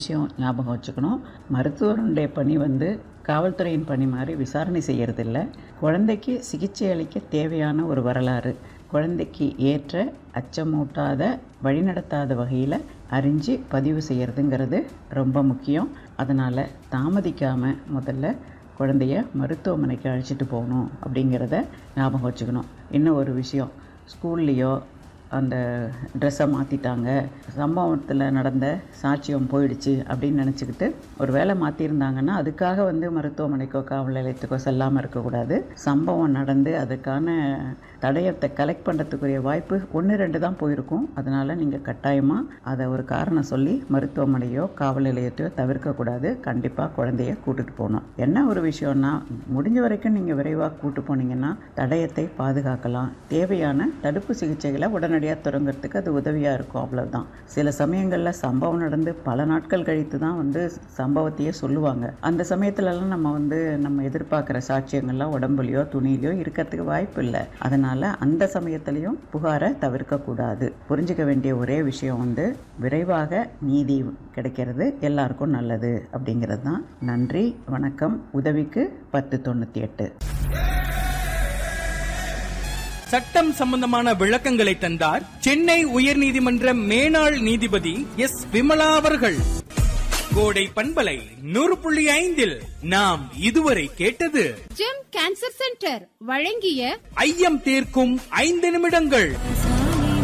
விஷயம் ஞாபகம் வச்சுக்கணும் மருத்துவருடைய பணி வந்து காவல்துறையின் பணி மாதிரி விசாரணை செய்யறதில்ல குழந்தைக்கு சிகிச்சை அளிக்க தேவையான ஒரு வரலாறு குழந்தைக்கு ஏற்ற அச்சமூட்டாத வழிநடத்தாத வகையில் அறிஞ்சு பதிவு செய்யறதுங்கிறது ரொம்ப முக்கியம் அதனால் தாமதிக்காமல் முதல்ல குழந்தைய மருத்துவமனைக்கு அழைச்சிட்டு போகணும் அப்படிங்கிறத ஞாபகம் வச்சுக்கணும் இன்னும் ஒரு விஷயம் ஸ்கூல்லேயோ அந்த ட்ரெஸ்ஸை மாற்றிட்டாங்க சம்பவத்தில் நடந்த சாட்சியம் போயிடுச்சு அப்படின்னு நினச்சிக்கிட்டு ஒரு வேலை மாற்றிருந்தாங்கன்னா அதுக்காக வந்து மருத்துவமனைக்கோ காவல் நிலையத்துக்கோ செல்லாமல் இருக்கக்கூடாது சம்பவம் நடந்து அதுக்கான தடயத்தை கலெக்ட் பண்ணுறதுக்குரிய வாய்ப்பு ஒன்று ரெண்டு தான் போயிருக்கும் அதனால் நீங்கள் கட்டாயமாக அதை ஒரு காரணம் சொல்லி மருத்துவமனையோ காவல் நிலையத்தையோ தவிர்க்கக்கூடாது கண்டிப்பாக குழந்தைய கூட்டிகிட்டு போகணும் என்ன ஒரு விஷயம்னா முடிஞ்ச வரைக்கும் நீங்கள் விரைவாக கூட்டு போனீங்கன்னா தடயத்தை பாதுகாக்கலாம் தேவையான தடுப்பு சிகிச்சைகளை உடனடியாக தொடங்குறதுக்கு அது உதவியாக இருக்கும் அவ்வளவுதான் சில சமயங்களில் சம்பவம் நடந்து பல நாட்கள் கழித்து தான் வந்து சம்பவத்தையே சொல்லுவாங்க அந்த சமயத்துலலாம் நம்ம வந்து நம்ம எதிர்பார்க்குற சாட்சியங்கள்லாம் உடம்புலையோ துணியிலையோ இருக்கிறதுக்கு வாய்ப்பு இல்லை அதனால் அந்த சமயத்துலேயும் புகாரை தவிர்க்கக்கூடாது புரிஞ்சுக்க வேண்டிய ஒரே விஷயம் வந்து விரைவாக நீதி கிடைக்கிறது எல்லாருக்கும் நல்லது அப்படிங்கிறது தான் நன்றி வணக்கம் உதவிக்கு பத்து தொண்ணூற்றி எட்டு சட்டம் சம்பந்தமான விளக்கங்களை தந்தார் சென்னை உயர்நீதிமன்ற மேனாள் நீதிபதி எஸ் விமலா அவர்கள் கோடை பண்பலை நூறு புள்ளி ஐந்தில் நாம் இதுவரை கேட்டது ஜெம் கேன்சர் சென்டர் வழங்கிய ஐயம் தீர்க்கும் ஐந்து நிமிடங்கள்